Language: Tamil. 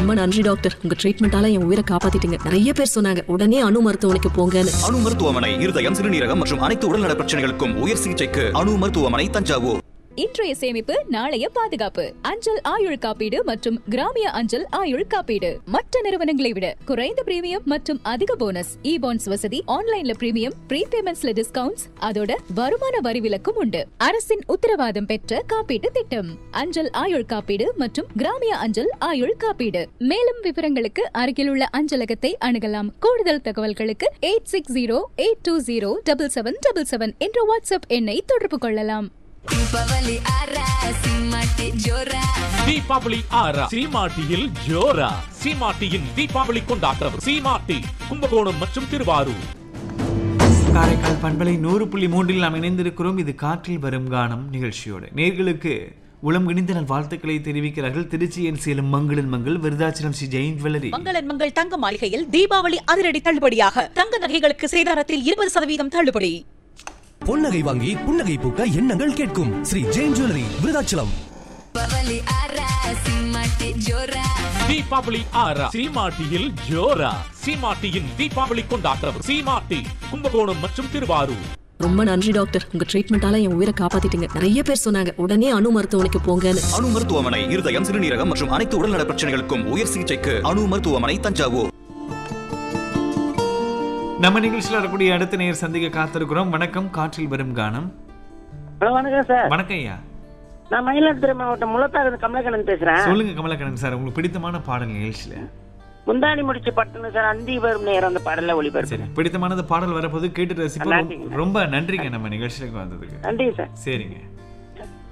ரொம்ப நன்றி டாக்டர் உங்க ட்ரீட்மெண்டால என் உயிரை காப்பாத்திட்டீங்க நிறைய பேர் சொன்னாங்க உடனே அணு மருத்துவமனைக்கு போங்கன்னு அணு மருத்துவமனை இருதயம் சிறுநீரகம் மற்றும் அனைத்து உடல்நல பிரச்சனைகளுக்கும் உயர் சிகிச்சைக்கு அணு மருத்துவமனை தஞ்சாவூர் இன்றைய சேமிப்பு நாளைய பாதுகாப்பு அஞ்சல் ஆயுள் காப்பீடு மற்றும் கிராமிய அஞ்சல் ஆயுள் காப்பீடு மற்ற நிறுவனங்களை விட குறைந்த பிரீமியம் மற்றும் அதிக போனஸ் இ பாண்ட்ஸ் வசதி ஆன்லைன்ல பிரீமியம் ப்ரீபேமெண்ட்ஸ்ல டிஸ்கவுண்ட்ஸ் அதோட வருமான வரி விலக்கும் உண்டு அரசின் உத்தரவாதம் பெற்ற காப்பீட்டு திட்டம் அஞ்சல் ஆயுள் காப்பீடு மற்றும் கிராமிய அஞ்சல் ஆயுள் காப்பீடு மேலும் விவரங்களுக்கு அருகில் உள்ள அஞ்சலகத்தை அணுகலாம் கூடுதல் தகவல்களுக்கு eight six zero eight two zero double seven double seven என்ற வாட்ஸ்அப் எண்ணை தொடர்பு கொள்ளலாம் ದೀಪಾವಳಿ ಆರ ಸಿಂಹಕ್ಕೆ ಜೋರ தீபாவளி ஆறா சீமாட்டியில் ஜோரா சீமாட்டியின் தீபாவளி கொண்டாட்டம் சீமாட்டி கும்பகோணம் மற்றும் திருவாரூர் காரைக்கால் பண்பலை நூறு புள்ளி மூன்றில் நாம் இணைந்திருக்கிறோம் இது காற்றில் வரும் கானம் நிகழ்ச்சியோடு நேர்களுக்கு உளம் இணைந்த நல் வாழ்த்துக்களை தெரிவிக்கிறார்கள் திருச்சியின் சேலம் மங்களன் மங்கள் விருதாச்சலம் ஸ்ரீ ஜெயின் ஜுவல்லரி மங்களன் மங்கள் தங்க மாளிகையில் தீபாவளி அதிரடி தள்ளுபடியாக தங்க நகைகளுக்கு சேதாரத்தில் இருபது சதவீதம் தள்ளுபடி பொன்னகை வாங்கி புன்னகை பூக்க எண்ணங்கள் கேட்கும் ஸ்ரீ ஜெயின் ஜுவல்லரி விருதாச்சலம் ದೀಪಾವಳಿ ಆರ ಸಿಂಹಕ್ಕೆ ಜೋರ தீபாவளி ஆறா சீமாட்டியில் ஜோரா சீமாட்டியின் தீபாவளி கொண்டாட்டம் சீமாட்டி கும்பகோணம் மற்றும் திருவாரூர் ரொம்ப நன்றி டாக்டர் உங்க ட்ரீட்மெண்டால என் உயிரை காப்பாத்திட்டீங்க நிறைய பேர் சொன்னாங்க உடனே அணு மருத்துவமனைக்கு போங்கன்னு அணு மருத்துவமனை இருதயம் சிறுநீரகம் மற்றும் அனைத்து உடல்நல பிரச்சனைகளுக்கும் உயர் சிகிச்சைக்கு அணு மருத்துவமனை தஞ்சாவூர் நம்ம நிகழ்ச்சியில் வரக்கூடிய அடுத்த நேர் சந்திக்க காத்திருக்கிறோம் வணக்கம் காற்றில் வரும் கானம் ஹலோ வணக்கம் சார் வணக்கம் ஐயா நான் மயிலாடுதுறை மாவட்டம் முளத்தாறு கமலக்கண்ணன் பேசுறேன் சொல்லுங்க கமலக்கண்ணன் சார் உங்களுக்கு பிடித்தமான பாடல் நிகழ்ச்சியில முந்தாணி முடிச்சு பட்டுன்னு சார் அந்தி வரும் நேரம் அந்த பாடல சரி ஒளிபரப்பு பிடித்தமானது பாடல் வரப்போது கேட்டு ரசிப்போம் நன்றிங்க. ரொம்ப நன்றிங்க நம்ம நிகழ்ச்சிக்கு வந்ததுக்கு நன்றிங்க சார் சரிங்க